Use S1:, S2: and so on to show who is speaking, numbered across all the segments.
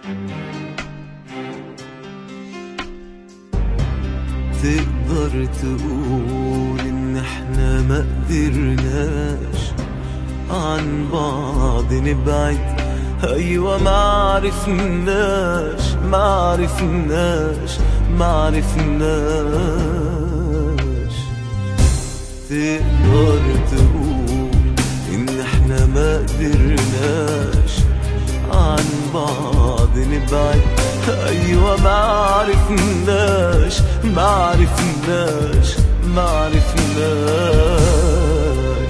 S1: تقدر تقول ان احنا ما قدرناش عن بعض نبعد ايوه ما عرفناش ما عرفناش ما عرفناش تقدر تقول ان احنا ما قدرناش عن بعض نبعد ايوه ما عرفناش ما عرفناش ما عرفناش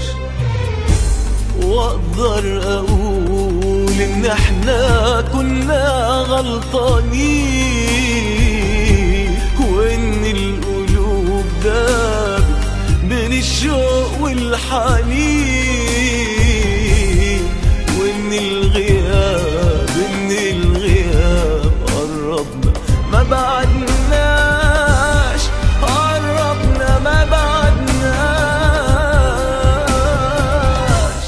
S1: واقدر اقول ان احنا كنا غلطانين وان القلوب دابت من الشوق والحنين وان الغياب ان الغياب قربنا ما بعدناش قربنا ما بعدناش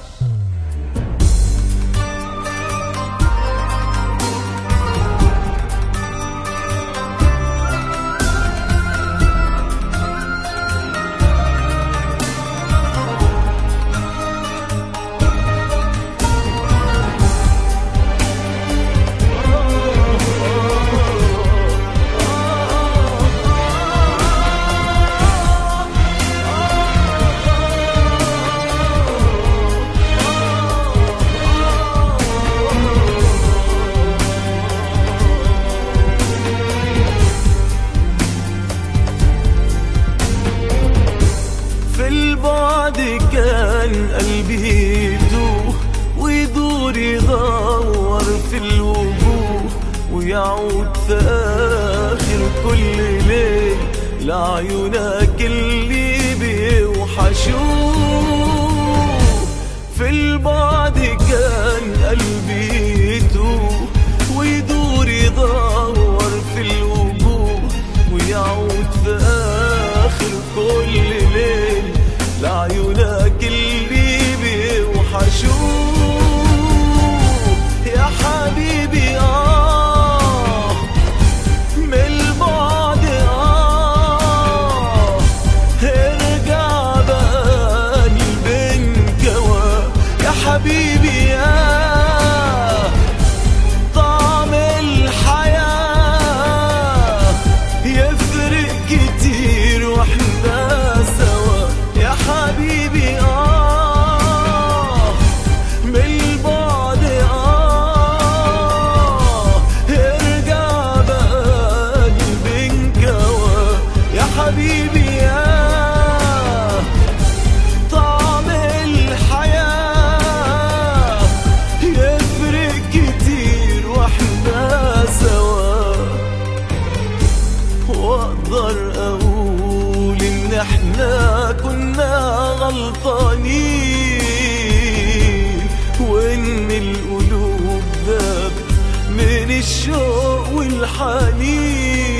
S1: في البعد كان قلبي يتوه ويدور يدور في الوجوه ويعود في آخر كل ليل لعيونك اللي بيوحشوه في البعد كان قلبي يتوه ويدور يدور في الوجوه ويعود في آخر كل ليل لعيونك اللي بيوحشوه يا حبيبي آه من البعد آه ارجع بقى قلبك يا حبيبي يا طعم الحياة يفرق كتير واحنا سوا يا حبيبي آه من البعد آه ارجع بقى قلبك يا حبيبي يا طعم الحياة يفرق كتير واحنا سوا واقدر اقول ان احنا كنا غلطانين وان القلوب دابت من الشوق والحنين